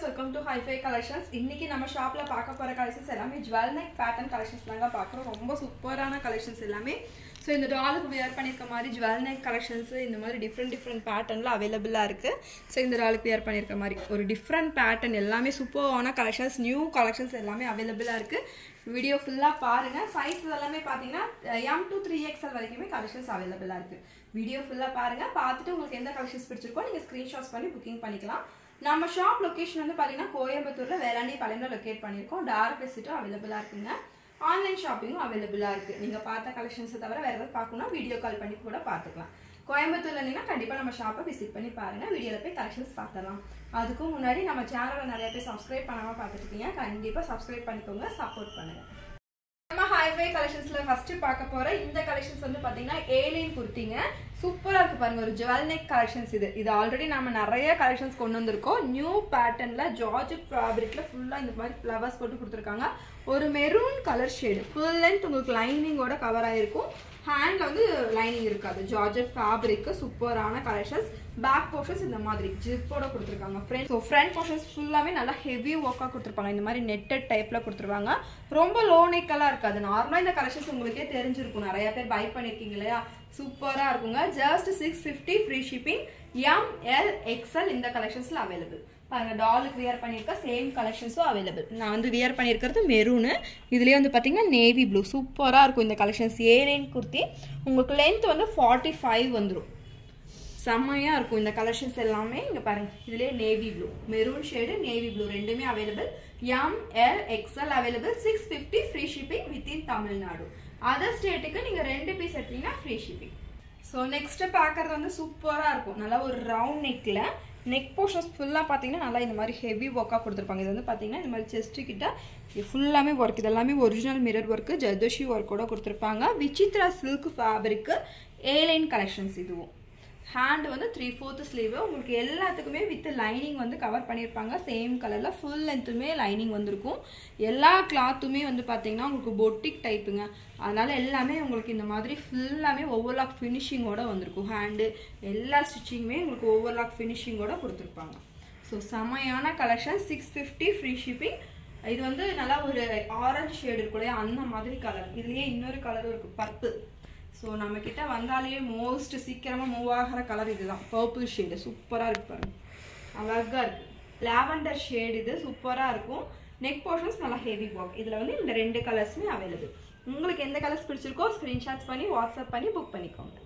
welcome to hi-fi collections இன்னைக்கு நம்ம ஷாப்ல பார்க்க போற கலெக்ஷன்ஸ் எல்லாமே ஜுவல் நெக் பேட்டர்ன் கலெக்ஷன்ஸ் தாங்க பார்க்குறோம் ரொம்ப சூப்பரான கலெக்ஷன்ஸ் எல்லாமே ஸோ இந்த டாலுக்கு வியர் பண்ணியிருக்க மாதிரி ஜுவல் நெக் கலெக்ஷன்ஸ் இந்த மாதிரி டிஃப்ரெண்ட் டிஃப்ரெண்ட் பேட்டர்னில் அவைலபிளாக இருக்குது ஸோ இந்த டாலுக்கு வியர் பண்ணியிருக்க மாதிரி ஒரு டிஃப்ரெண்ட் பேட்டர்ன் எல்லாமே சூப்பரான கலெக்ஷன்ஸ் நியூ கலெக்ஷன்ஸ் எல்லாமே அவைலபிளாக இருக்குது வீடியோ ஃபுல்லாக பாருங்கள் சைஸ் எல்லாமே பார்த்தீங்கன்னா எம் டூ த்ரீ எக்ஸ்எல் வரைக்குமே கலெக்ஷன்ஸ் அவைலபிளாக இருக்குது வீடியோ ஃபுல்லாக பாருங்கள் பார்த்துட்டு உங்களுக்கு எந்த கலெக்ஷன்ஸ் பிடிச்சிருக்கோ நீங்கள் ஸ்க்ரீன்ஷாட்ஸ் பண்ணி புக்கிங் பண்ணிக்கலாம் நம்ம ஷாப் லொக்கேஷன் வந்து பார்த்தீங்கன்னா கோயம்புத்தூரில் வேளாண்டி பாளையம்ல லொக்கேட் பண்ணியிருக்கோம் டார்க் ரெசிட்டும் அவைலபிளாக இருக்குங்க ஆன்லைன் ஷாப்பிங்கும் அவைலபிளாக இருக்குது நீங்கள் பார்த்த கலெக்ஷன்ஸை தவிர வேறு ஏதாவது பார்க்கணும்னா வீடியோ கால் பண்ணி கூட பார்த்துக்கலாம் கோயம்புத்தூர்ல இருந்தீங்கன்னா கண்டிப்பாக நம்ம ஷாப்பை விசிட் பண்ணி பாருங்கள் வீடியோவில் போய் கலெக்ஷன்ஸ் பார்த்துடலாம் அதுக்கும் முன்னாடி நம்ம சேனலை நிறைய பேர் சப்ஸ்கிரைப் பண்ணாமல் பார்த்துட்டு இருக்கீங்க கண்டிப்பாக சப்ஸ்கிரைப் பண்ணிக்கோங்க சப்போர்ட் பண்ணுங்கள் நம்ம ஹைவே கலெக்ஷன்ஸ்ல ஃபர்ஸ்ட் பார்க்க போற இந்த கலெக்ஷன்ஸ் வந்து பாத்தீங்கன்னா ஏலியன் குர்த்திங்க சூப்பரா இருக்கு பாருங்க ஒரு ஜுவல் நெக் கலெக்ஷன்ஸ் இது இது ஆல்ரெடி நம்ம நிறைய கலெக்ஷன்ஸ் கொண்டு வந்திருக்கோம் நியூ பேட்டர்ன்ல ஜார்ஜெட் ஃபேப்ரிக்ல ஃபுல்லா இந்த மாதிரி ஃப்ளவர்ஸ் போட்டு கொடுத்துருக்காங்க ஒரு maroon colour shade full length உங்களுக்கு லைனிங்கோட கவர் ஆயிருக்கும் ஹேண்ட்ல வந்து லைனிங் இருக்காது ஜார்ஜெட் ஃபேப்ரிக் சூப்பரான கலெக்ஷன்ஸ் பேக் போர்ஷன்ஸ் இந்த மாதிரி ஜிப்போட கொடுத்துருக்காங்க ஃப்ரண்ட் ஸோ ஃப்ரண்ட் போர்ஷன்ஸ் ஃபுல்லாமே நல்லா ஹெவி ஒர்க்காக கொடுத்துருப்பாங்க இந்த மாதிரி நெட்டட் டைப்ல கொடுத்துருவாங்க ரொம்ப லோ நெக்கெல்லாம் இருக்காது நார்மலாக இந்த கலெக்ஷன்ஸ் உங்களுக்கே தெரிஞ்சிருக்கும் நிறைய பேர் பை பண்ணியிருக்கீங்க இல்லையா சூப்பராக இருக்குங்க just six fifty free shipping M L XL இந்த கலெக்ஷன்ஸில் அவைலபிள் பாருங்க டாலுக்கு வியர் பண்ணியிருக்க சேம் கலெக்ஷன்ஸும் அவைலபிள் நான் வந்து வியர் பண்ணியிருக்கிறது மெரூனு இதுலேயே வந்து பார்த்தீங்கன்னா நேவி ப்ளூ சூப்பராக இருக்கும் இந்த கலெக்ஷன்ஸ் ஏலேன் குர்த்தி உங்களுக்கு லென்த் வந்து ஃபார்ட்டி ஃபைவ் வந்துடும் செம்மையாக இருக்கும் இந்த கலெக்ஷன்ஸ் எல்லாமே இங்கே பாருங்க இதுலேயே navy blue maroon shade navy blue ரெண்டுமே available M L XL available six fifty free shipping within Tamil Nadu other ஸ்டேட்டுக்கு நீங்கள் ரெண்டு பீஸ் எடுத்தீங்கன்னா ஃப்ரீ ஷிப்பிங் ஸோ நெக்ஸ்ட்டு பார்க்குறது வந்து சூப்பராக இருக்கும் நல்லா ஒரு ரவுண்ட் நெக்கில் நெக் போர்ஷன்ஸ் ஃபுல்லாக பார்த்தீங்கன்னா நல்லா இந்த மாதிரி ஹெவி ஒர்க்காக கொடுத்துருப்பாங்க இது வந்து பார்த்தீங்கன்னா இந்த மாதிரி செஸ்ட்டு கிட்ட ஃபுல்லாமே ஒர்க் இது எல்லாமே ஒரிஜினல் மிரர் ஒர்க்கு ஜர்தோஷி ஒர்க்கோட கொடுத்துருப்பாங்க Vichitra silk fabric A line collections இதுவும் ஹேண்ட் வந்து த்ரீ ஃபோர்த்து ஸ்லீவு உங்களுக்கு எல்லாத்துக்குமே வித் லைனிங் வந்து கவர் பண்ணியிருப்பாங்க சேம் கலரில் ஃபுல் லென்த்துமே லைனிங் வந்திருக்கும் எல்லா கிளாத்துமே வந்து பார்த்தீங்கன்னா உங்களுக்கு பொட்டிக் டைப்புங்க அதனால எல்லாமே உங்களுக்கு இந்த மாதிரி ஃபுல்லாமே ஓவர்லாக் ஃபினிஷிங்கோட வந்திருக்கும் ஹேண்டு எல்லா ஸ்டிச்சிங்குமே உங்களுக்கு ஓவர்லாக் ஃபினிஷிங்கோட கொடுத்துருப்பாங்க ஸோ செமையான collection six fifty free shipping இது வந்து நல்லா ஒரு ஆரஞ்சு ஷேடு இருக்கும் இல்லையா அந்த மாதிரி கலர் இதுலேயே இன்னொரு கலரும் இருக்குது பர்பிள் ஸோ நம்ம கிட்ட வந்தாலே மோஸ்ட் சீக்கிரமாக மூவ் ஆகிற கலர் இதுதான் பர்பிள் ஷேடு சூப்பராக இருக்கு பாருங்க அழகாக இருக்கு லாவெண்டர் ஷேடு இது சூப்பராக இருக்கும் நெக் போர்ஷன்ஸ் நல்லா ஹெவி ஒர்க் இதில் வந்து இந்த ரெண்டு கலர்ஸுமே அவைலபிள் உங்களுக்கு எந்த கலர்ஸ் பிடிச்சிருக்கோ ஸ்க்ரீன்ஷாட்ஸ் பண்ணி வாட்ஸ்அப் பண்ணி புக் பண்ணிக்கோங்க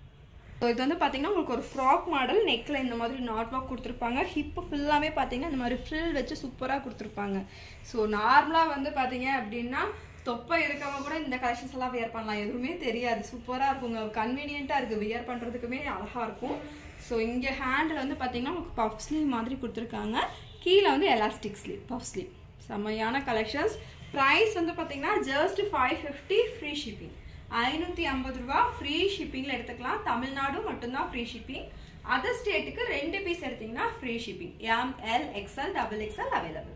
ஸோ இது வந்து பார்த்தீங்கன்னா உங்களுக்கு ஒரு ஃப்ராக் மாடல் நெக்கில் இந்த மாதிரி நாட் ஒர்க் கொடுத்துருப்பாங்க ஹிப்பு ஃபுல்லாமே பார்த்தீங்கன்னா இந்த மாதிரி ஃப்ரில் வச்சு சூப்பராக கொடுத்துருப்பாங்க ஸோ நார்மலாக வந்து பார்த்தீங்க அப்படின்னா தொப்பை இருக்கவங்க கூட இந்த கலெக்ஷன்ஸ் எல்லாம் வியர் பண்ணலாம் எதுவுமே தெரியாது சூப்பராக இருக்குங்க கன்வீனியண்ட்டாக இருக்குது வியர் பண்ணுறதுக்குமே அழகாக இருக்கும் ஸோ இங்கே ஹேண்டில் வந்து பார்த்தீங்கன்னா உங்களுக்கு பஃப் ஸ்லீவ் மாதிரி கொடுத்துருக்காங்க கீழே வந்து எலாஸ்டிக் ஸ்லீவ் பஃப் ஸ்லீவ் செம்மையான கலெக்ஷன்ஸ் ப்ரைஸ் வந்து பார்த்தீங்கன்னா just five fifty free shipping ஐநூற்றி ஐம்பது ரூபா ஃப்ரீ ஷிப்பிங்கில் எடுத்துக்கலாம் தமிழ்நாடு மட்டும்தான் ஃப்ரீ ஷிப்பிங் அதர் ஸ்டேட்டுக்கு ரெண்டு பீஸ் எடுத்தீங்கன்னா free shipping M L XL double XL available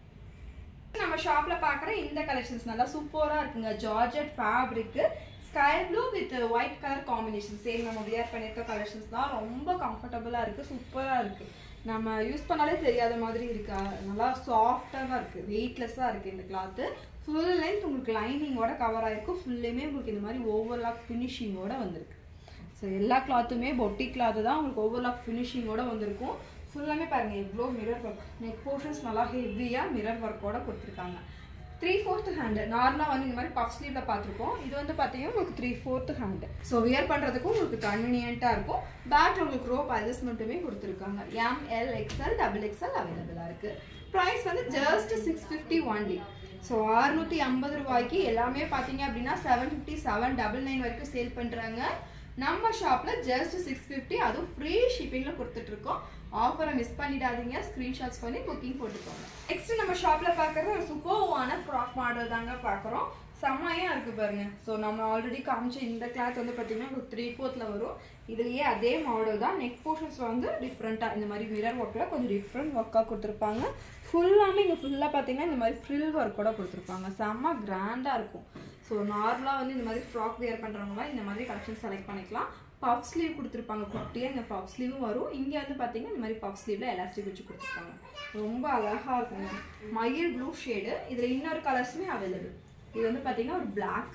நம்ம ஷாப்ல பாக்குற இந்த கலெக்ஷன்ஸ் நல்லா சூப்பரா இருக்குங்க georgette fabric sky blue with white colour combination same நம்ம வியர் பண்ணியிருக்க கலெக்ஷன்ஸ் தான் ரொம்ப கம்ஃபர்டபுளா இருக்கு சூப்பரா இருக்கு நம்ம யூஸ் பண்ணாலே தெரியாத மாதிரி இருக்கு நல்லா சாஃப்டாக இருக்கு வெயிட்லெஸ்ஸாக இருக்கு இந்த கிளாத்து ஃபுல் லென்த் உங்களுக்கு லைனிங்கோட கவர் ஆயிருக்கும் ஃபுல்லுமே உங்களுக்கு இந்த மாதிரி ஓவர்லாக் ஃபினிஷிங்கோட வந்திருக்கு ஸோ எல்லா கிளாத்துமே பொட்டி கிளாத்து தான் உங்களுக்கு ஓவர்லாக் ஃபினிஷிங்கோட வந்திருக்கும் ஃபுல்லாமே பாருங்க எவ்வளோ மிரர் ஒர்க் நெக் போர்ஷன்ஸ் நல்லா ஹெவியாக மிரர் ஒர்க்கோட கொடுத்துருக்காங்க த்ரீ ஃபோர்த்து ஹேண்டு நார்மலாக வந்து இந்த மாதிரி பஃப் ஸ்லீவில் பார்த்துருக்கோம் இது வந்து பார்த்தீங்கன்னா உங்களுக்கு three fourth hand so wear பண்ணுறதுக்கும் உங்களுக்கு கன்வீனியண்ட்டாக இருக்கும் பேக் உங்களுக்கு ரோப் அட்ஜஸ்ட்மெண்ட்டுமே கொடுத்துருக்காங்க M L XL double XL அவைலபிளாக இருக்குது ப்ரைஸ் வந்து just six fifty only so அறுநூற்றி ஐம்பது ரூபாய்க்கு எல்லாமே பார்த்தீங்க அப்படின்னா seven fifty seven double nine வரைக்கும் சேல் பண்ணுறாங்க நம்ம ஷாப்பில் ஜஸ்ட் சிக்ஸ் ஃபிஃப்டி அதுவும் ஃப்ரீ ஷிப்பிங்கில் கொடுத்துட்ருக்கோம் ஆஃபரை மிஸ் பண்ணிடாதீங்க ஸ்க்ரீன்ஷாட்ஸ் பண்ணி புக்கிங் போட்டுக்கோங்க நெக்ஸ்ட் நம்ம ஷாப்பில் பார்க்குறது ஒரு சூப்பர்வான ஃப்ராக் மாடல் தாங்க பார்க்குறோம் செம்மையாக இருக்குது பாருங்க ஸோ நம்ம ஆல்ரெடி காமிச்ச இந்த கிளாத் வந்து பார்த்தீங்கன்னா ஒரு த்ரீ ஃபோர்த்தில் வரும் இதுலேயே அதே மாடல் தான் நெக் போர்ஷன்ஸ் வந்து டிஃப்ரெண்ட்டாக இந்த மாதிரி மிரர் ஒர்க்கில் கொஞ்சம் டிஃப்ரெண்ட் ஒர்க்காக கொடுத்துருப்பாங்க ஃபுல்லாமே இங்கே ஃபுல்லாக பார்த்தீங்கன்னா இந்த மாதிரி ஃப்ரில் ஒர்க்கோட கொடுத்துருப்பாங்க செம்ம கிராண்டாக இருக்கும் ஸோ நார்மலாக வந்து இந்த மாதிரி ஃப்ராக் வியர் பண்ணுறவங்க இந்த மாதிரி கலெக்ஷன் செலக்ட் பண்ணிக்கலாம் பஃப் ஸ்லீவ் கொடுத்துருப்பாங்க குட்டியாக இந்த பஃப் ஸ்லீவும் வரும் இங்கே வந்து பார்த்தீங்கன்னா இந்த மாதிரி பஃப் ஸ்லீவில் எலாஸ்டிக் வச்சு கொடுத்துருப்பாங்க ரொம்ப அழகாக இருக்குங்க மயில் ப்ளூ ஷேடு இதில் இன்னொரு கலர்ஸுமே அவைலபிள் இது வந்து பார்த்தீங்கன்னா ஒரு பிளாக்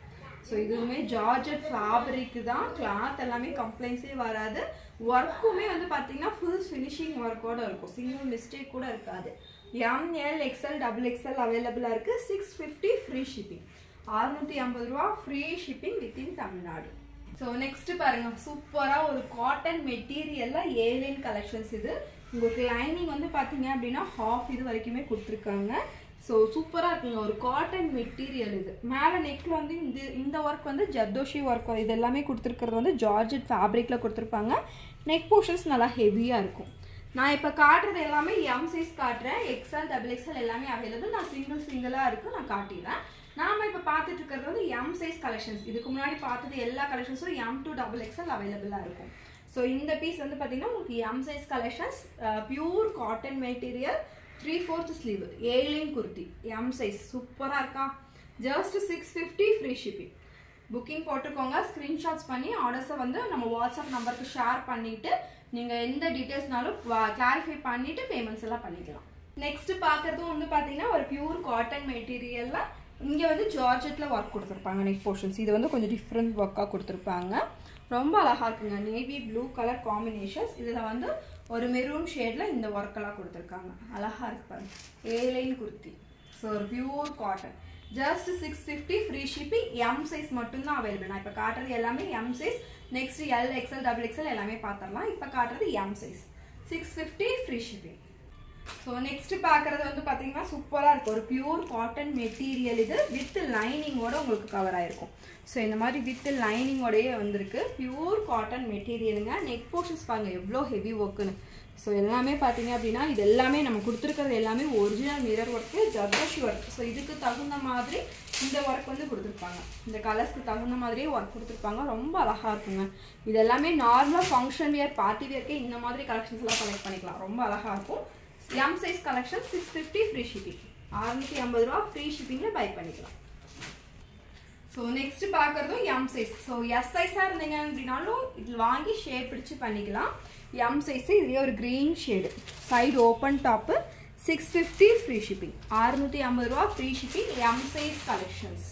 ஸோ இதுவுமே ஜார்ஜட் ஃபேப்ரிக்கு தான் கிளாத் எல்லாமே கம்ப்ளைண்ட்ஸே வராது ஒர்க்குமே வந்து பார்த்தீங்கன்னா ஃபுல் ஃபினிஷிங் ஒர்க்கோட இருக்கும் சிங்கிள் மிஸ்டேக் கூட இருக்காது எம்எல் எக்ஸ்எல் டபுள் எக்ஸ்எல் அவைலபிளாக இருக்குது சிக்ஸ் ஃபிஃப்டி ஃப்ரீ ஷிப்பிங் அறுநூற்றி ஐம்பது ரூபா free shipping within Tamil Nadu so next பாருங்க சூப்பராக ஒரு காட்டன் மெட்டீரியல்ல ஏலியன் கலெக்ஷன்ஸ் இது உங்களுக்கு லைனிங் வந்து பார்த்தீங்க அப்படின்னா ஹாஃப் இது வரைக்குமே கொடுத்துருக்காங்க ஸோ சூப்பராக இருக்குங்க ஒரு காட்டன் மெட்டீரியல் இது மேலே நெக்கில் வந்து இந்த இந்த ஒர்க் வந்து ஜர்தோஷி ஒர்க் இது எல்லாமே கொடுத்துருக்கிறது வந்து ஜார்ஜெட் ஃபேப்ரிக்கில் கொடுத்துருப்பாங்க நெக் போர்ஷன்ஸ் நல்லா ஹெவியாக இருக்கும் நான் இப்போ காட்டுறது எல்லாமே எம் சைஸ் காட்டுறேன் எக்ஸ்எல் டபுள் எக்ஸ்எல் எல்லாமே அவைலபிள் நான் சிங்கிள் சிங்கிளாக இருக்குது நான் காட்டிடுறேன் நாம இப்போ பார்த்துட்டு இருக்கிறது வந்து எம் சைஸ் கலெக்ஷன்ஸ் இதுக்கு முன்னாடி பார்த்தது எல்லா கலெக்ஷன்ஸும் எம் டூ டபுள் எக்ஸ்எல் அவைலபிளாக இருக்கும் ஸோ இந்த பீஸ் வந்து பார்த்தீங்கன்னா உங்களுக்கு M size collections pure cotton material three fourth sleeve A line kurti M size சூப்பராக இருக்கா just six fifty free shipping booking போட்டுக்கோங்க ஸ்க்ரீன்ஷாட்ஸ் பண்ணி ஆர்டர்ஸை வந்து நம்ம வாட்ஸ்அப் நம்பருக்கு ஷேர் பண்ணிவிட்டு நீங்கள் எந்த டீட்டெயில்ஸ்னாலும் கிளாரிஃபை பண்ணிவிட்டு பேமெண்ட்ஸ் எல்லாம் பண்ணிக்கலாம் நெக்ஸ்ட் பார்க்குறதும் வந்து பார்த்தீங்கன்னா ஒரு பியூர் காட்டன் மெட்டீரியலில் இங்கே வந்து ஜார்ஜெட்டில் ஒர்க் கொடுத்துருப்பாங்க நெக் போர்ஷன்ஸ் இது வந்து கொஞ்சம் டிஃப்ரெண்ட் ஒர்க்காக கொடுத்துருப்பாங்க ரொம்ப அழகாக இருக்குங்க நேவி ப்ளூ கலர் காம்பினேஷன்ஸ் இதில் வந்து ஒரு மெரூன் ஷேடில் இந்த ஒர்க்கெல்லாம் கொடுத்துருக்காங்க அழகாக இருக்கு பாருங்க ஏலைன் குர்த்தி ஸோ ஒரு pure cotton just six fifty free shipping M size மட்டும்தான் அவைலபிள் நான் இப்போ காட்டுறது எல்லாமே M size next L XL double XL எல்லாமே பார்த்துடலாம் இப்போ காட்டுறது M size six fifty free shipping so next பார்க்குறது வந்து பார்த்தீங்கன்னா சூப்பராக இருக்கும் ஒரு பியூர் காட்டன் மெட்டீரியல் இது வித் லைனிங்கோட உங்களுக்கு கவர் ஆயிருக்கும் ஸோ இந்த மாதிரி வித் லைனிங்கோடயே வந்திருக்கு பியூர் காட்டன் மெட்டீரியலுங்க நெக் போர்ஷன்ஸ் பாருங்க எவ்வளோ ஹெவி ஒர்க்குன்னு ஸோ எல்லாமே பார்த்தீங்க அப்படின்னா இது எல்லாமே நம்ம கொடுத்துருக்கிறது எல்லாமே original mirror work zardozi work so இதுக்கு தகுந்த மாதிரி இந்த ஒர்க் வந்து கொடுத்துருப்பாங்க இந்த கலர்ஸ்க்கு தகுந்த மாதிரியே ஒர்க் கொடுத்துருப்பாங்க ரொம்ப அழகாக இருக்குங்க இது எல்லாமே நார்மலாக ஃபங்க்ஷன் வியர் பார்ட்டி வியர்க்கே இந்த மாதிரி கலெக்ஷன்ஸ் எல்லாம் கலெக்ட் பண்ணிக்கலாம் ரொம்ப அழகாக இருக்கும் M size collection six fifty free shipping அறுநூற்றி ஐம்பது ரூபா ஃப்ரீ ஷிப்பிங்கில் பை பண்ணிக்கலாம் ஸோ நெக்ஸ்ட் பார்க்குறதும் எம் சைஸ் ஸோ எஸ் சைஸாக இருந்தீங்க அப்படின்னாலும் இதில் வாங்கி ஷேப் பிடிச்சு பண்ணிக்கலாம் எம் சைஸு இதுலேயே ஒரு green shade side open top six fifty free shipping அறுநூற்றி ஐம்பது ரூபா free shipping M size collections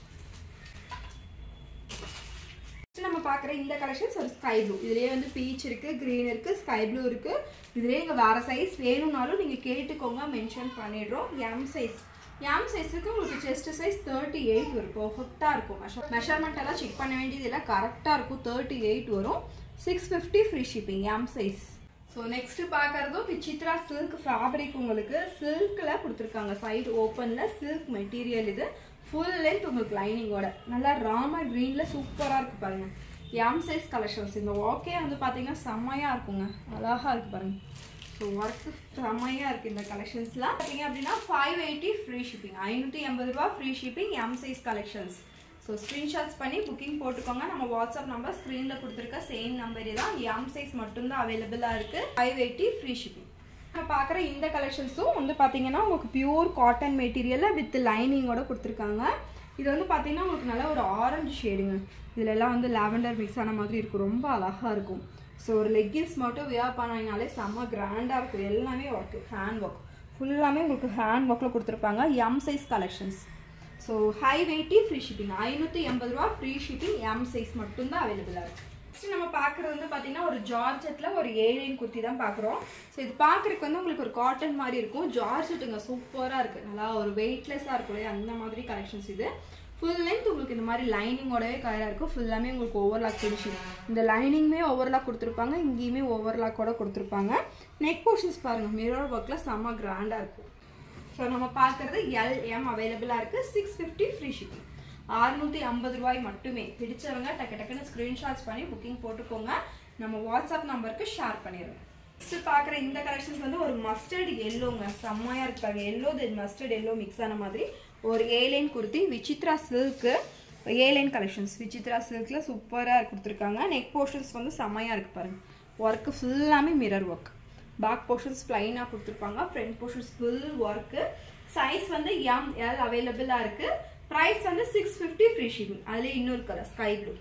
நம்ம பார்க்குற இந்த கலெக்ஷன்ஸ் ஒரு ஸ்கை ப்ளூ இதுலேயே வந்து பீச் இருக்குது க்ரீன் இருக்குது ஸ்கை ப்ளூ இருக்குது இதுலேயே இங்கே வேறு சைஸ் வேணும்னாலும் நீங்கள் கேட்டுக்கோங்க மென்ஷன் பண்ணிடுறோம் எம் சைஸ் எம் சைஸுக்கு உங்களுக்கு செஸ்ட் சைஸ் தேர்ட்டி எயிட் வரும் பர்ஃபெக்டாக இருக்கும் மெஷர் மெஷர்மெண்ட் எல்லாம் செக் பண்ண வேண்டியது எல்லாம் கரெக்டாக இருக்கும் தேர்ட்டி எயிட் வரும் six fifty free shipping M size so next பார்க்குறதும் விசித்ரா சில்க் ஃபேப்ரிக் உங்களுக்கு சில்கில் கொடுத்துருக்காங்க சைடு ஓப்பனில் சில்க் மெட்டீரியல் இது ஃபுல் லென்த் உங்களுக்கு லைனிங்கோட நல்லா ராம க்ரீனில் சூப்பராக இருக்கு பாருங்க எம் சைஸ் கலெக்ஷன்ஸ் இந்த ஓகே வந்து பார்த்தீங்கன்னா செம்மையாக இருக்குங்க அழகாக இருக்கு பாருங்க ஸோ ஒர்க்கு செம்மையாக இருக்குது இந்த கலெக்ஷன்ஸ்லாம் பார்த்தீங்க அப்படின்னா ஃபைவ் எயிட்டி ஃப்ரீ ஷிப்பிங் ஐநூற்றி எண்பது ரூபா free shipping M size collections so screenshots பண்ணி புக்கிங் போட்டுக்கோங்க நம்ம வாட்ஸ்அப் நம்பர் ஸ்க்ரீனில் கொடுத்துருக்க சேம் நம்பரே தான் எம் சைஸ் மட்டும்தான் அவைலபிளாக இருக்குது ஃபைவ் எயிட்டி ஃப்ரீ ஷிப்பிங் நம்ம பார்க்குற இந்த கலெக்ஷன்ஸும் வந்து பார்த்தீங்கன்னா உங்களுக்கு பியூர் காட்டன் மெட்டீரியலில் வித் லைனிங்கோட கொடுத்துருக்காங்க இது வந்து பார்த்தீங்கன்னா உங்களுக்கு நல்ல ஒரு ஆரஞ்சு ஷேடுங்க இதில் எல்லாம் வந்து லாவெண்டர் மிக்ஸ் ஆன மாதிரி இருக்கும் ரொம்ப அழகாக இருக்கும் ஸோ ஒரு லெக்கின்ஸ் மட்டும் வியர் பண்ணினாலே செம்ம கிராண்டாக இருக்கும் எல்லாமே ஒர்க்கு ஹேண்ட் ஒர்க் ஃபுல்லாமே உங்களுக்கு ஹேண்ட் ஒர்க்கில் கொடுத்துருப்பாங்க M size collections so high weighty free shipping ஐநூற்றி எண்பது ரூபா ஃப்ரீ ஷிப்பிங் எம் சைஸ் மட்டும்தான் அவைலபிளாக இருக்குது நெக்ஸ்ட் நம்ம பார்க்குறது வந்து பார்த்தீங்கன்னா ஒரு ஜார்ஜெட்டில் ஒரு ஏலியன் குர்த்தி தான் பார்க்குறோம் ஸோ இது பார்க்குறதுக்கு வந்து உங்களுக்கு ஒரு காட்டன் மாதிரி இருக்கும் ஜார்ஜெட்டுங்க சூப்பராக இருக்குது நல்லா ஒரு வெயிட்லெஸ்ஸாக இருக்கும் இல்லையா அந்த மாதிரி கலெக்ஷன்ஸ் இது ஃபுல் லென்த் உங்களுக்கு இந்த மாதிரி லைனிங்கோடவே கலராக இருக்கும் ஃபுல்லாமே உங்களுக்கு ஓவர்லாக் ஃபினிஷிங் இந்த லைனிங்குமே ஓவர்லாக் கொடுத்துருப்பாங்க இங்கேயுமே ஓவர்லாக்கோட கொடுத்துருப்பாங்க நெக் போர்ஷன்ஸ் பாருங்கள் மிரர் ஒர்க்கில் செம்ம கிராண்டாக இருக்கும் ஸோ நம்ம பார்க்குறது எல் எம் அவைலபிளாக இருக்குது சிக்ஸ் ஃபிஃப்டி ஃப்ரீ ஷிப்பிங் அறுநூற்றி ஐம்பது ரூபாய் மட்டுமே பிடிச்சவங்க டக்கு டக்குன்னு ஸ்க்ரீன்ஷாட்ஸ் பண்ணி புக்கிங் போட்டுக்கோங்க நம்ம வாட்ஸ்அப் நம்பருக்கு ஷேர் பண்ணிடுங்க நெக்ஸ்ட் பார்க்குற இந்த கலெக்ஷன்ஸ் வந்து ஒரு மஸ்டர்ட் எல்லோங்க செம்மையாக இருப்பாங்க yellow then mustard yellow mix ஆன மாதிரி ஒரு A line kurti Vichitra silk A line collections Vichitra சில்கில் சூப்பராக கொடுத்துருக்காங்க நெக் போர்ஷன்ஸ் வந்து செம்மையாக இருக்குது பாருங்கள் ஒர்க்கு ஃபுல்லாமே மிரர் ஒர்க் பேக் போர்ஷன்ஸ் ப்ளைனாக கொடுத்துருப்பாங்க front portions full work size வந்து எம் எல் அவைலபிளாக இருக்குது ப்ரைஸ் வந்து சிக்ஸ் ஃபிஃப்டி ஃப்ரீ ஷிப்பிங் அதில் இன்னொரு colour sky blue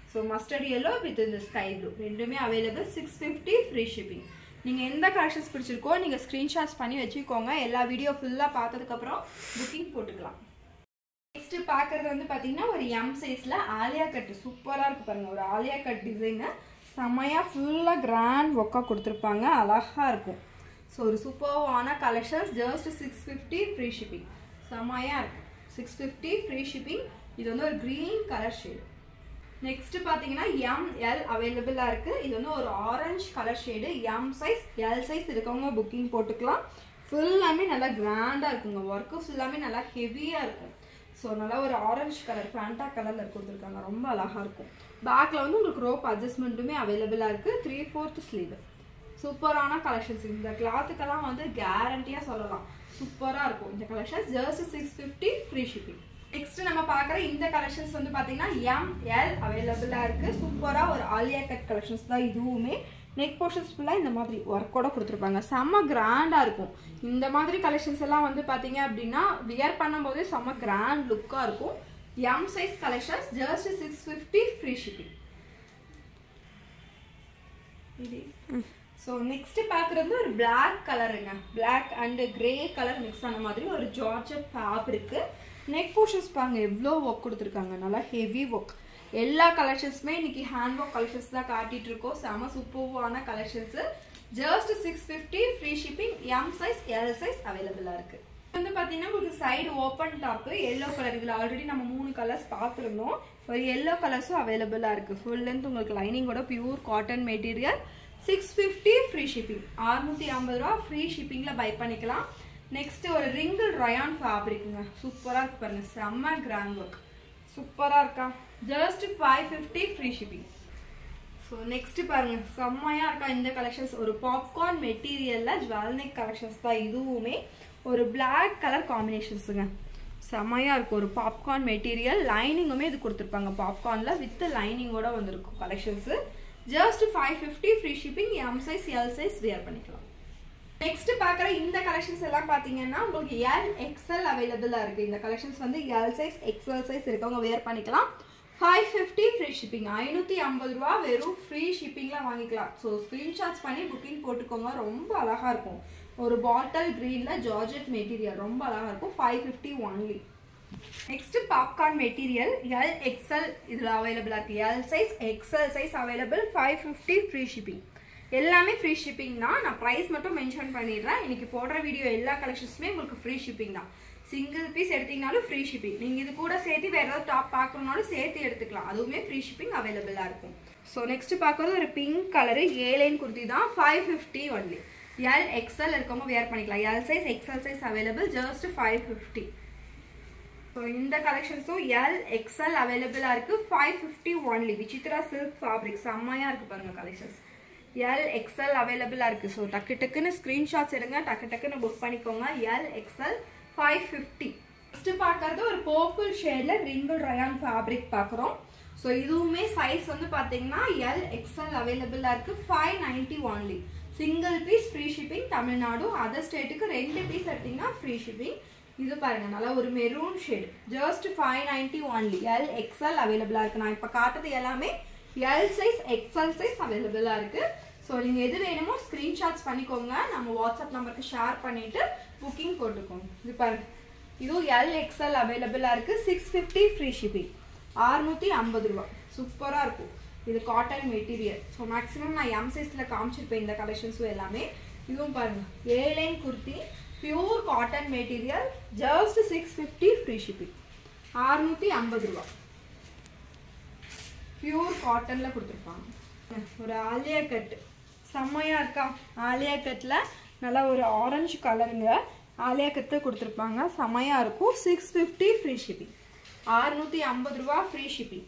so mustard yellow with இந்த ஸ்கை ப்ளூ ரெண்டுமே available six fifty free shipping நீங்கள் எந்த கலெக்ஷன்ஸ் பிடிச்சிருக்கோ நீங்கள் ஸ்க்ரீன்ஷாட்ஸ் பண்ணி வச்சுக்கோங்க எல்லா வீடியோ ஃபுல்லாக பார்த்ததுக்கப்புறம் புக்கிங் போட்டுக்கலாம் நெக்ஸ்ட் பார்க்குறது வந்து பார்த்தீங்கன்னா ஒரு எம் சைஸில் ஆலியா கட் சூப்பராக இருக்கு பாருங்க ஒரு ஆலியா கட் டிசைனு செமையாக ஃபுல்லாக கிராண்ட் ஒர்க்காக கொடுத்துருப்பாங்க அழகாக இருக்கும் ஸோ ஒரு சூப்பர்வான collections just six fifty free shipping செமையாக இருக்கும் சிக்ஸ் ஃபிஃப்டி ஃப்ரீ ஷிப்பிங் இது வந்து ஒரு க்ரீன் கலர் ஷேடு நெக்ஸ்ட் பார்த்தீங்கன்னா எம் எல் அவைலபிளாக இருக்குது இது வந்து ஒரு orange colour shade M size L size இருக்கவங்க புக்கிங் போட்டுக்கலாம் ஃபுல்லாமே நல்லா கிராண்டாக இருக்குங்க ஒர்க்கு ஃபுல்லாமே நல்லா ஹெவியாக இருக்கும் ஸோ நல்லா ஒரு ஆரஞ்சு கலர் ஃபேண்டா கலரில் கொடுத்துருக்காங்க ரொம்ப அழகாக இருக்கும் பேக்கில் வந்து உங்களுக்கு ரோப் அட்ஜஸ்ட்மெண்ட்டுமே அவைலபிளாக இருக்குது த்ரீ ஃபோர்த் ஸ்லீவ் சூப்பரான கலெக்ஷன்ஸ் இந்த கிளாத்துக்கெல்லாம் வந்து கேரண்டியாக சொல்லலாம் சூப்பராக இருக்கும் இந்த collections just six fifty free shipping next நம்ம பார்க்குற இந்த கலெக்ஷன்ஸ் வந்து பார்த்தீங்கன்னா எம் எல் அவைலபிளாக இருக்குது சூப்பராக ஒரு ஆலியா கட் கலெக்ஷன்ஸ் தான் இதுவுமே நெக் போர்ஷன்ஸ் ஃபுல்லாக இந்த மாதிரி ஒர்க்கோட கொடுத்துருப்பாங்க செம்ம கிராண்டாக இருக்கும் இந்த மாதிரி கலெக்ஷன்ஸ் எல்லாம் வந்து பார்த்தீங்க அப்படின்னா வியர் பண்ணும்போதே செம்ம கிராண்ட் லுக்காக இருக்கும் M size collections just six fifty free shipping so next பார்க்குறது ஒரு பிளாக் கலருங்க black and grey colour mix ஆன மாதிரி ஒரு ஜார்ஜட் ஃபேப்ரிக்கு நெக் போர்ஷன்ஸ் பாருங்க எவ்வளோ ஒர்க் கொடுத்துருக்காங்க நல்லா ஹெவி ஒர்க் எல்லா கலெக்ஷன்ஸுமே இன்னைக்கு ஹேண்ட் ஒர்க் கலெக்ஷன்ஸ் தான் காட்டிட்டு இருக்கோம் செம சூப்பர்வான collections just six fifty free shipping M size L size அவைலபிளாக இருக்கு வந்து பார்த்தீங்கன்னா உங்களுக்கு side open top yellow colour இதில் ஆல்ரெடி நம்ம மூணு கலர்ஸ் பார்த்துருந்தோம் ஒரு எல்லோ கலர்ஸும் அவைலபிளாக இருக்குது ஃபுல் லென்த் உங்களுக்கு லைனிங்கோட pure cotton material six fifty free shipping அறுநூற்றி ஐம்பது ரூபா ஃப்ரீ ஷிப்பிங்கில் பை பண்ணிக்கலாம் நெக்ஸ்ட் ஒரு ரிங்கிள் ரயான் ஃபேப்ரிக்குங்க சூப்பராக இருக்கு பாருங்க செம்ம கிராண்ட் ஒர்க் சூப்பராக இருக்கா just five fifty free shipping so next பாருங்க செம்மையாக இருக்கா இந்த கலெக்ஷன்ஸ் ஒரு பாப்கார்ன் மெட்டீரியலில் ஜுவல் நெக் கலெக்ஷன்ஸ் தான் இதுவுமே ஒரு பிளாக் கலர் காம்பினேஷன்ஸுங்க செம்மையாக இருக்கும் ஒரு பாப்கார்ன் மெட்டீரியல் லைனிங்குமே இது கொடுத்துருப்பாங்க பாப்கார்னில் வித் லைனிங்கோட வந்திருக்கும் collections just five fifty free shipping M size L size wear பண்ணிக்கலாம் நெக்ஸ்ட் பார்க்குற இந்த கலெக்ஷன்ஸ் எல்லாம் பார்த்தீங்கன்னா உங்களுக்கு எல் எக்ஸ்எல் அவைலபிளாக இருக்குது இந்த கலெக்ஷன்ஸ் வந்து எல் சைஸ் எக்ஸ்எல் சைஸ் இருக்கவங்க வேர் பண்ணிக்கலாம் ஃபைவ் ஃபிஃப்டி ஃப்ரீ ஷிப்பிங் ஐநூற்றி ஐம்பது ரூபா வெறும் ஃப்ரீ ஷிப்பிங்கில் வாங்கிக்கலாம் ஸோ ஸ்க்ரீன்ஷாட்ஸ் பண்ணி புக்கிங் போட்டுக்கோங்க ரொம்ப அழகாக இருக்கும் ஒரு பாட்டில் க்ரீனில் ஜார்ஜெட் மெட்டீரியல் ரொம்ப அழகாக இருக்கும் five fifty only next popcorn material L XL இதில் அவைலபிளாக இருக்குது L size XL size available five fifty free shipping எல்லாமே ஃப்ரீ ஷிப்பிங் தான் நான் ப்ரைஸ் மட்டும் மென்ஷன் பண்ணிடுறேன் இன்னைக்கு போடுற வீடியோ எல்லா கலெக்ஷன்ஸுமே உங்களுக்கு ஃப்ரீ ஷிப்பிங் தான் சிங்கிள் பீஸ் எடுத்தீங்கனாலும் ஃப்ரீ ஷிப்பிங் நீங்கள் இது கூட சேர்த்து வேறு ஏதாவது டாப் பார்க்கணுனாலும் சேர்த்து எடுத்துக்கலாம் அதுவுமே ஃப்ரீ ஷிப்பிங் அவைலபிளாக இருக்கும் ஸோ நெக்ஸ்ட் பார்க்குறது ஒரு பிங்க் கலரு ஏலைன் குர்த்தி தான் five fifty only L XL இருக்கவங்க வேர் பண்ணிக்கலாம் L size XL size available just five fifty so இந்த கலெக்ஷன்ஸும் எல் எக்ஸ்எல் அவைலபிளாக இருக்குது five fifty only Vichitra silk fabric செம்மையாக இருக்குது பாருங்கள் கலெக்ஷன்ஸ் எல் எக்ஸ்எல் அவைலபிளாக இருக்குது ஸோ டக்கு டக்குன்னு ஸ்க்ரீன்ஷாட்ஸ் எடுங்க டக்கு டக்குன்னு புக் பண்ணிக்கோங்க L XL five fifty next பார்க்கறது ஒரு பர்பிள் ஷேடில் ரிங்கிள் ரயான் ஃபேப்ரிக் பார்க்குறோம் ஸோ இதுவுமே சைஸ் வந்து பார்த்தீங்கன்னா எல் எக்ஸ்எல் அவைலபிளாக இருக்குது five ninety only single piece free shipping Tamil Nadu other ஸ்டேட்டுக்கு ரெண்டு பீஸ் எடுத்தீங்கன்னா ஃப்ரீ ஷிப்பிங் இது பாருங்க நல்லா ஒரு maroon shade just five ninety only L XL அவைலபிளாக இருக்குது நான் இப்போ காட்டுறது எல்லாமே எல் சைஸ் எக்ஸ்எல் சைஸ் அவைலபிளாக இருக்குது ஸோ நீங்கள் எது வேணுமோ ஸ்க்ரீன்ஷாட்ஸ் பண்ணிக்கோங்க நம்ம வாட்ஸ்அப் நம்பருக்கு ஷேர் பண்ணிவிட்டு புக்கிங் போட்டுக்கோங்க இது பாருங்க இதுவும் எல் எக்ஸ்எல் அவைலபிளாக இருக்குது சிக்ஸ் ஃபிஃப்டி ஃப்ரீ ஷிப்பிங் அறுநூற்றி ஐம்பது ரூபா சூப்பராக இருக்கும் இது காட்டன் மெட்டீரியல் ஸோ மேக்ஸிமம் நான் எம் சைஸில் காமிச்சிருப்பேன் இந்த கலெக்ஷன்ஸும் எல்லாமே இதுவும் பாருங்கள் A line kurti pure cotton material just six fifty free shipping அறுநூற்றி ஐம்பது ரூபா பியூர் காட்டனில் கொடுத்துருப்பாங்க ஒரு ஆலியா கட்டு செம்மையாக இருக்கா ஆலியா கட்டில் நல்லா ஒரு ஆரஞ்சு கலருங்க ஆலியா கட்டு கொடுத்துருப்பாங்க செம்மையாக இருக்கும் சிக்ஸ் ஃபிஃப்டி ஃப்ரீ ஷிப்பிங் அறுநூற்றி ஐம்பது ரூபா free shipping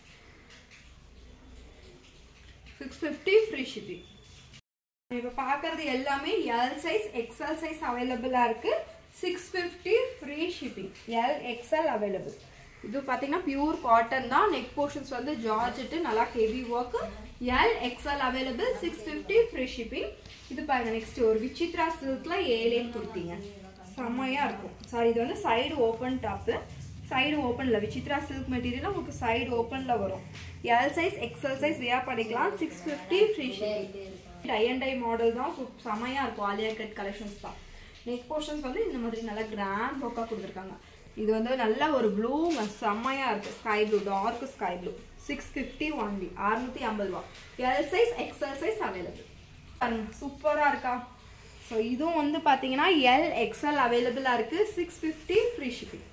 six fifty free shipping இப்போ பார்க்குறது எல்லாமே எல் சைஸ் எக்ஸ்எல் சைஸ் அவைலபிளாக இருக்குது six fifty free shipping L XL available இது பார்த்தீங்கன்னா பியூர் காட்டன் தான் நெக் போர்ஷன்ஸ் வந்து ஜார்ஜெட்டு நல்லா heavy work L XL available six fifty free shipping இது பாருங்க நெக்ஸ்ட் ஒரு விசித்ரா சில்க்ல ஏலேன்னு கொடுத்தீங்க செம்மையாக இருக்கும் சாரி இது வந்து சைடு ஓப்பன் டாப்பு சைடு ஓப்பனில் விசித்ரா சில்க் மெட்டீரியல் உங்களுக்கு சைடு ஓப்பனில் வரும் L size XL size wear பண்ணிக்கலாம் six fifty free shipping tie and dye model தான் சூப் செமையாக இருக்கும் ஆலியா கட் கலெக்ஷன்ஸ் தான் நெக் போர்ஷன்ஸ் வந்து இந்த மாதிரி நல்லா கிராண்ட் ஒர்க்காக கொடுத்துருக்காங்க இது வந்து நல்ல ஒரு ப்ளூ செம்மையாக இருக்குது sky blue dark sky blue six fifty only அறுநூற்றி ஐம்பது ரூபா L size XL size available பாருங்க சூப்பராக இருக்கா ஸோ இதுவும் வந்து பார்த்தீங்கன்னா எல் எக்ஸ்எல் அவைலபிளாக இருக்குது six fifty free shipping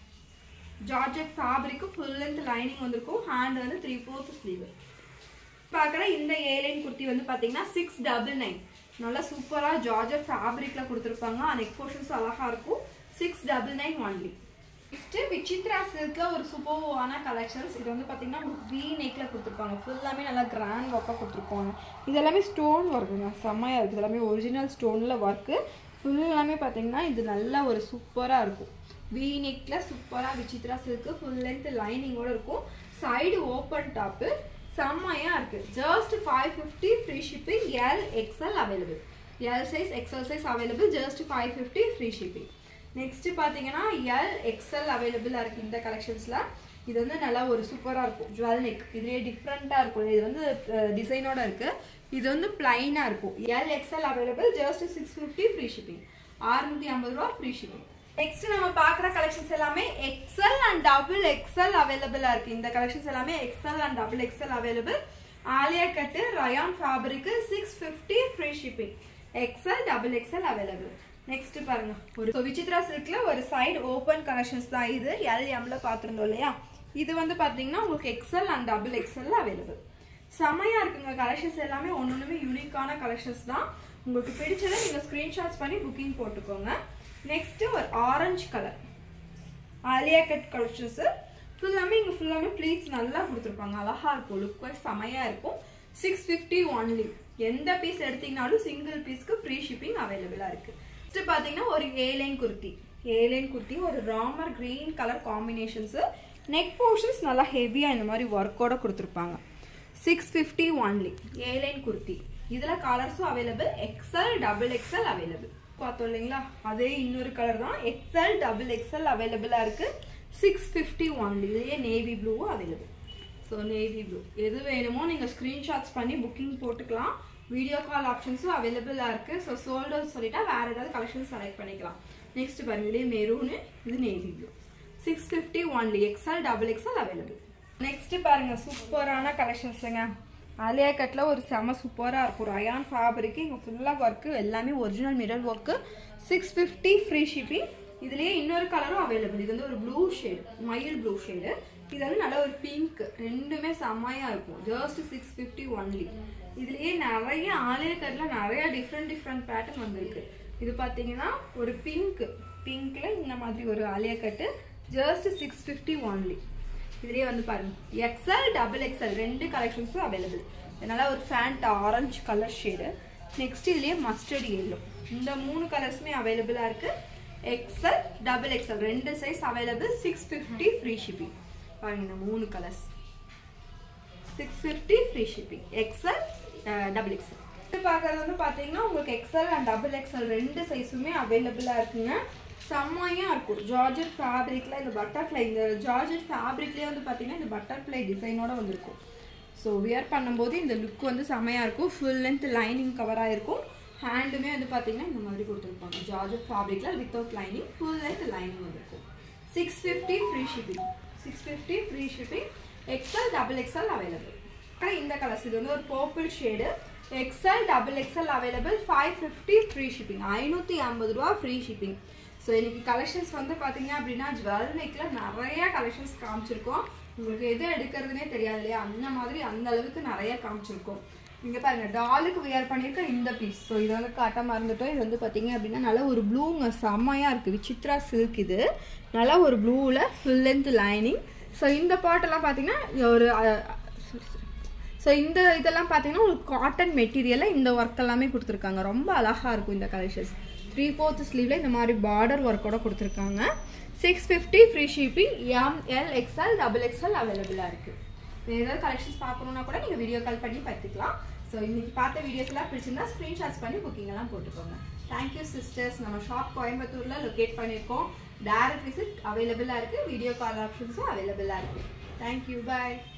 georgette fabric full length lining வந்திருக்கும் ஹேண்ட் வந்து த்ரீ ஃபோர்த் ஸ்லீவ் பார்க்குற இந்த ஏலைன் குர்த்தி வந்து பார்த்தீங்கன்னா சிக்ஸ் டபுள் நைன் நல்லா சூப்பராக ஜார்ஜெட் ஃபேப்ரிக்கில் கொடுத்துருப்பாங்க நெக் போர்ஷன்ஸ் அழகாக இருக்கும் six double nine only next Vichitra சில்கில் ஒரு சூப்பர்வான கலெக்ஷன்ஸ் இது வந்து பார்த்தீங்கன்னா உங்களுக்கு வி நெக்கில் கொடுத்துருப்பாங்க ஃபுல்லாமே நல்லா கிராண்ட் ஒர்க்காக கொடுத்துருப்பாங்க இது எல்லாமே ஸ்டோன் ஒர்க்குங்க செம்மையாக இருக்குது எல்லாமே ஒரிஜினல் ஸ்டோனில் ஒர்க்கு ஃபுல்லாமே பார்த்தீங்கன்னா இது நல்லா ஒரு சூப்பராக இருக்கும் வி நெக்கில் சூப்பராக விசித்ரா சில்க்கு ஃபுல் லென்த் லைனிங்கோடு இருக்கும் சைடு ஓப்பன் டாப்பு செம்மையாக இருக்குது just five fifty free shipping L XL available L size XL size available just five fifty free shipping next பார்த்தீங்கன்னா எல் எக்ஸ்எல் அவைலபிளாக இருக்குது இந்த கலெக்ஷன்ஸில் இது வந்து நல்லா ஒரு சூப்பராக இருக்கும் ஜுவல் நெக் இதுலேயே டிஃப்ரெண்ட்டாக இருக்கும் இது வந்து டிசைனோட இருக்குது இது வந்து பிளைனாக இருக்கும் L XL available just six fifty free shipping அறுநூற்றி ஐம்பது ரூபா ஃப்ரீ ஷிப்பிங் நெக்ஸ்ட் நம்ம பார்க்குற கலெக்ஷன்ஸ் எல்லாமே எக்ஸல் அண்ட் டபுள் எக்ஸல் அவைலபிளாக இருக்குது இந்த கலெக்ஷன்ஸ் எல்லாமே XL and double XL available Alia cut rayon fabric six fifty free shipping XL double XL available next பாருங்க ஒரு ஸோ விசித்ரா சில்க்ல ஒரு சைடு ஓப்பன் கலெக்ஷன்ஸ் தான் இது எல் எம்ல பார்த்துருந்தோம் இல்லையா இது வந்து பார்த்தீங்கன்னா உங்களுக்கு XL and double XL available செமையா இருக்குங்க கலெக்ஷன்ஸ் எல்லாமே ஒன்று ஒன்றுமே யூனிக்கான கலெக்ஷன்ஸ் தான் உங்களுக்கு பிடிச்சதை நீங்கள் ஸ்க்ரீன்ஷாட்ஸ் பண்ணி புக்கிங் போட்டுக்கோங்க நெக்ஸ்ட் ஒரு orange colour Alia cut collections ஃபுல்லாமே இங்கே ஃபுல்லாமே ப்ளீட்ஸ் நல்லா கொடுத்துருப்பாங்க அழகா இருக்கும் லுக் வைஸ் செமையாக இருக்கும் சிக்ஸ் ஃபிஃப்டி ஒன்லி எந்த பீஸ் எடுத்தீங்கனாலும் சிங்கிள் பீஸ்க்கு ஃப்ரீ ஷிப்பிங் அவைலபிளாக இருக்குது நெக்ஸ்ட் பார்த்தீங்கன்னா ஒரு ஏலைன் குர்த்தி ஏலைன் குர்த்தி ஒரு ராமர் க்ரீன் கலர் காம்பினேஷன்ஸு நெக் போர்ஷன்ஸ் நல்லா ஹெவியாக இந்த மாதிரி ஒர்க்கோட கொடுத்துருப்பாங்க six fifty only A line kurti இதில் கலர்ஸும் available XL double XL available பார்த்தோம் இல்லைங்களா அதே இன்னொரு கலர் தான் எக்ஸல் டபுள் எக்ஸல் அவைலபிளாக இருக்குது சிக்ஸ் ஃபிஃப்டி ஒன்லி இதுலேயே நேவி ப்ளூவும் அவைலபிள் ஸோ நேவி ப்ளூ எது வேணுமோ நீங்கள் ஸ்க்ரீன்ஷாட்ஸ் பண்ணி புக்கிங் போட்டுக்கலாம் வீடியோ கால் ஆப்ஷன்ஸும் அவைலபிளாக இருக்குது ஸோ சோல்டர் சொல்லிட்டா வேறு ஏதாவது கலெக்ஷன் செலக்ட் பண்ணிக்கலாம் நெக்ஸ்ட் பாருங்க இதே மெரூனு இது navy blue six fifty only XL double XL available next பாருங்க சூப்பரான கலெக்ஷன்ஸுங்க ஆலியா கட்டில் ஒரு செம சூப்பராக இருக்கும் ரயான் ஃபேப்ரிக்கு இங்கே ஃபுல்லாக ஒர்க்கு எல்லாமே original mirror work six fifty free shipping இதுலேயே இன்னொரு கலரும் அவைலபிள் இது வந்து ஒரு ப்ளூ ஷேடு மயில் ப்ளூ ஷேடு இது வந்து நல்ல ஒரு பிங்க் ரெண்டுமே செம்மையாக இருக்கும் ஜஸ்ட் சிக்ஸ் ஃபிஃப்டி ஒன்லி இதுலேயே நிறைய ஆலியா கட்டில் நிறைய டிஃப்ரெண்ட் டிஃப்ரெண்ட் பேட்டர்ன் வந்திருக்கு இது பார்த்தீங்கன்னா ஒரு பிங்க் பிங்க்ல இந்த மாதிரி ஒரு Alia cut just six fifty only இதுலேயே வந்து பாருங்க எக்ஸல் டபுள் எக்ஸல் ரெண்டு கலெக்ஷன்ஸும் அவைலபிள் இதனால ஒரு ஃபேண்ட் ஆரஞ்சு கலர் ஷேடு நெக்ஸ்ட் இதுலேயே மஸ்டர்ட் எல்லோ இந்த மூணு கலர்ஸுமே அவைலபிளாக இருக்கு எக்ஸல் டபுள் எக்ஸல் ரெண்டு size available six fifty free shipping பாருங்க இந்த மூணு colours six fifty free shipping XL double XL இது பார்க்கறது வந்து பார்த்தீங்கன்னா உங்களுக்கு எக்ஸல் அண்ட் டபுள் எக்ஸல் ரெண்டு சைஸுமே அவைலபிளாக இருக்குங்க செம்மையாக இருக்கும் ஜார்ஜெட் ஃபேப்ரிக்கில் இந்த பட்டர்ஃப்ளை இந்த ஜார்ஜெட் ஃபேப்ரிக்லேயே வந்து பார்த்தீங்கன்னா இந்த பட்டர்ஃப்ளை டிசைனோட வந்திருக்கும் ஸோ வியர் பண்ணும்போது இந்த லுக் வந்து செம்மையாக இருக்கும் ஃபுல் லென்த் லைனிங் கவராக இருக்கும் ஹேண்டுமே வந்து பார்த்தீங்கன்னா இந்த மாதிரி கொடுத்துருப்பாங்க ஜார்ஜெட் ஃபேப்ரிக்கில் without lining full length lining வந்திருக்கும் six fifty free shipping six fifty free shipping XL double XL available இந்த கலர்ஸ் இது வந்து ஒரு purple shade XL double XL available five fifty free shipping ஐநூற்றி ஐம்பது ரூபா ஃப்ரீ ஷிப்பிங் ஸோ இன்னைக்கு collections வந்து பார்த்தீங்க அப்படின்னா ஜுவல் நெக்கில் நிறைய கலெக்ஷன்ஸ் காமிச்சிருக்கோம் உங்களுக்கு எது எடுக்கிறதுனே தெரியாது இல்லையா அந்த மாதிரி அந்த அளவுக்கு நிறைய காமிச்சிருக்கோம் இங்கே பாருங்க டாலுக்கு வியர் பண்ணியிருக்க இந்த பீஸ் ஸோ இது வந்து காட்ட மறந்துட்டோம் இது வந்து பார்த்தீங்க அப்படின்னா நல்ல ஒரு ப்ளூங்க செம்மையாக இருக்குது விசித்ரா சில்க் இது நல்லா ஒரு ப்ளூவில் ஃபுல் லென்த் லைனிங் ஸோ இந்த பாட்டெல்லாம் பார்த்தீங்கன்னா ஒரு ஸோ இந்த இதெல்லாம் பார்த்தீங்கன்னா உங்களுக்கு காட்டன் மெட்டீரியலில் இந்த ஒர்க் எல்லாமே கொடுத்துருக்காங்க ரொம்ப அழகாக இருக்கும் இந்த கலெக்ஷன்ஸ் த்ரீ ஃபோர்த் ஸ்லீவில் இந்த மாதிரி பார்டர் ஒர்க்கோட கொடுத்துருக்காங்க six fifty free shipping M L XL double XL அவைலபிளாக இருக்குது வேறு ஏதாவது கலெக்ஷன்ஸ் பார்க்கணுன்னா கூட நீங்கள் வீடியோ கால் பண்ணி பார்த்துக்கலாம் ஸோ இன்றைக்கி பார்த்த வீடியோஸ்லாம் பிடிச்சிருந்தா ஸ்க்ரீன்ஷாட்ஸ் பண்ணி புக்கிங் எல்லாம் போட்டுக்கோங்க தேங்க்யூ சிஸ்டர்ஸ் நம்ம ஷாப் கோயம்புத்தூரில் லொக்கேட் பண்ணியிருக்கோம் டேரக்ட் விசிட் அவைலபிளாக இருக்குது வீடியோ கால் ஆப்ஷன்ஸும் அவைலபிளாக இருக்குது தேங்க்யூ பாய்